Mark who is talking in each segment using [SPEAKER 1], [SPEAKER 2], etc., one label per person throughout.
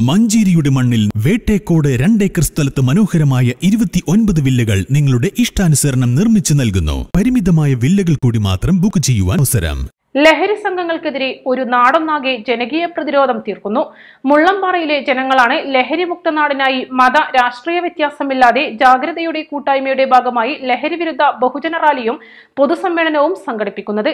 [SPEAKER 1] മഞ്ചേരിയുടെ മണ്ണിൽ വേട്ടേക്കോട് രണ്ടേക്കർ സ്ഥലത്ത് മനോഹരമായ ഇരുപത്തി ഒൻപത് വില്ലകൾ നിങ്ങളുടെ ഇഷ്ടാനുസരണം നിർമ്മിച്ചു നൽകുന്നു പരിമിതമായ വില്ലകൾ കൂടി മാത്രം ബുക്ക് ചെയ്യുവാൻ അവസരം
[SPEAKER 2] ലഹരി സംഘങ്ങൾക്കെതിരെ ഒരു നാടൊന്നാകെ ജനകീയ പ്രതിരോധം തീർക്കുന്നു മുള്ളംപാറയിലെ ജനങ്ങളാണ് ലഹരിമുക്ത നാടിനായി മത രാഷ്ട്രീയ വ്യത്യാസമില്ലാതെ ജാഗ്രതയുടെ കൂട്ടായ്മയുടെ ഭാഗമായി ലഹരി വിരുദ്ധ ബഹുജന റാലിയും പൊതുസമ്മേളനവും സംഘടിപ്പിക്കുന്നത്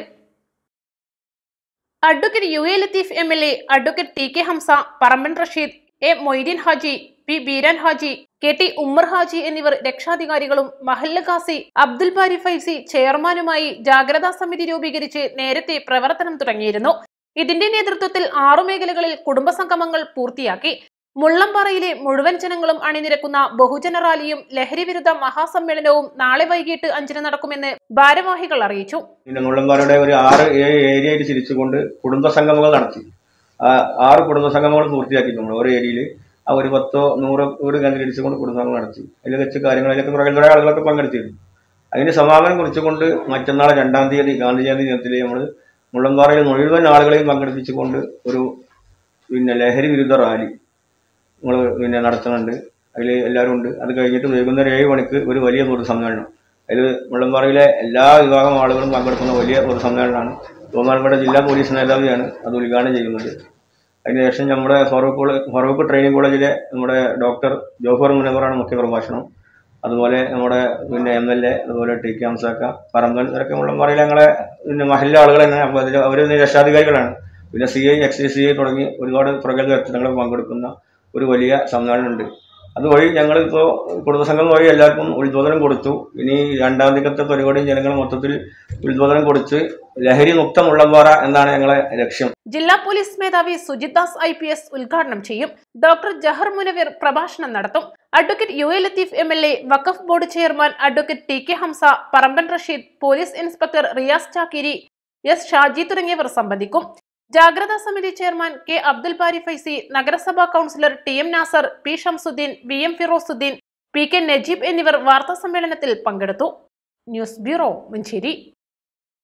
[SPEAKER 2] advocate U A Latheef M L A advocate T K Hamsa Paramban Rasheed A Moideen Haji P Beeran Haji K T Ummer Haji എന്നിവർ രക്ഷാധികാരികളും മഹല്ല ഖാസി അബ്ദുൽ ബാരി ഫൈസി ചെയർമാനുമായി ജാഗ്രതാ സമിതി രൂപീകരിച്ച് നേരത്തെ പ്രവർത്തനം തുടങ്ങിയിരുന്നു ഇതിന്റെ നേതൃത്വത്തിൽ ആറു മേഖലകളിൽ കുടുംബസംഗമങ്ങൾ പൂർത്തിയാക്കി മുള്ളംപാറയിലെ മുഴുവൻ ജനങ്ങളും അണിനിരക്കുന്ന ബഹുജന റാലിയും ലഹരി വിരുദ്ധ മഹാസമ്മേളനവും നാളെ വൈകിട്ട് അഞ്ചിന് നടക്കുമെന്ന് ഭാരവാഹികൾ അറിയിച്ചു
[SPEAKER 3] പിന്നെ മുള്ളംപാറയുടെ ഒരു ആറ് ഏഴ് ഏരിയ ആയിട്ട് തിരിച്ചുകൊണ്ട് കുടുംബ സംഗമങ്ങൾ നടത്തി ആ ആറ് കുടുംബ സംഗമങ്ങൾ പൂർത്തിയാക്കി നമ്മൾ ഓരോ ഏരിയയിൽ ആ ഒരു പത്തോ നൂറോ വീട് കേന്ദ്രീകരിച്ചുകൊണ്ട് കുടുംബ സംഗമം നടത്തി അതിൽ വെച്ച് കാര്യങ്ങൾ അതിലൊക്കെ പ്രഗത്ഭരായ ആളുകളൊക്കെ പങ്കെടുത്തിരുന്നു അതിന് സമാപനം കുറിച്ചുകൊണ്ട് മറ്റന്നാൾ രണ്ടാം തീയതി ഗാന്ധി ജയന്തി ദിനത്തിൽ നമ്മൾ മുള്ളംപാറയിൽ മുഴുവൻ ആളുകളെയും പങ്കെടുപ്പിച്ചുകൊണ്ട് ഒരു പിന്നെ ലഹരി വിരുദ്ധ റാലി നമ്മൾ പിന്നെ നടത്തുന്നുണ്ട് അതിൽ എല്ലാവരും ഉണ്ട് അത് കഴിഞ്ഞിട്ട് വൈകുന്നേരം ഏഴ് മണിക്ക് ഒരു വലിയ പൊതുസമ്മേളനം അതിൽ മുള്ളംപാറയിലെ എല്ലാ വിഭാഗം ആളുകളും പങ്കെടുക്കുന്ന വലിയ പൊതുസമ്മേളനമാണ് ബഹുമാനപ്പെട്ട ജില്ലാ പോലീസ് മേധാവിയാണ് അത് ഉദ്ഘാടനം ചെയ്യുന്നത് അതിനുശേഷം നമ്മുടെ ഫറൂഖ് ഫറൂഖ് ട്രെയിനിങ് കോളേജിലെ നമ്മുടെ ഡോക്ടർ ജോഫർ മുനവറാണ് മുഖ്യ പ്രഭാഷണം അതുപോലെ നമ്മുടെ പിന്നെ എം എൽ എ അതുപോലെ ടി കെ ഹംസാക്ക പറമ്പൻ ഇവരൊക്കെ മുള്ളംപാറയിലെ ഞങ്ങളെ പിന്നെ മഹില്ല ആളുകൾ തന്നെ അപ്പോൾ അതിൽ അവർ രക്ഷാധികാരികളാണ് പിന്നെ C I ex C I തുടങ്ങി ഒരുപാട് പ്രഗത്ഭ വ്യക്തിത്വങ്ങൾ പങ്കെടുക്കുന്ന ഒരു വലിയ സമ്മേളനമുണ്ട് അതുവഴി ഞങ്ങളിപ്പോൾ കുടുംബസംഘം വഴി എല്ലാവർക്കും ഉത്ബോധനം കൊടുത്തു ഇനി രണ്ടാം തീയതിക്കത്തെ പരിപാടിയും ജനങ്ങൾ മൊത്തത്തിൽ ഉത്ബോധനം കൊടുത്ത് ലഹരി മുക്ത മുള്ളംപാറ എന്നാണ് ഞങ്ങളെ ലക്ഷ്യം
[SPEAKER 2] ജില്ലാ പോലീസ് മേധാവി Sujith Das I P S ഉദ്ഘാടനം ചെയ്യും ഡോക്ടർ ജഹർ മുനവീർ പ്രഭാഷണം നടത്തും advocate U A Latheef M L A Waqf board chairman advocate T K Hamsa Paramban Rasheed police inspector Riyas Chakkiri S Shaji തുടങ്ങിയവർ സംബന്ധിക്കും ജാഗ്രതാ സമിതി ചെയർമാൻ കെ അബ്ദുൽ ബാരി ഫൈസി നഗരസഭാ councillor T M Nasar P Shamsuddin V M Firosuddin P K Najeeb എന്നിവർ വാർത്താ സമ്മേളനത്തിൽ പങ്കെടുത്തു ന്യൂസ് ബ്യൂറോ മഞ്ചേരി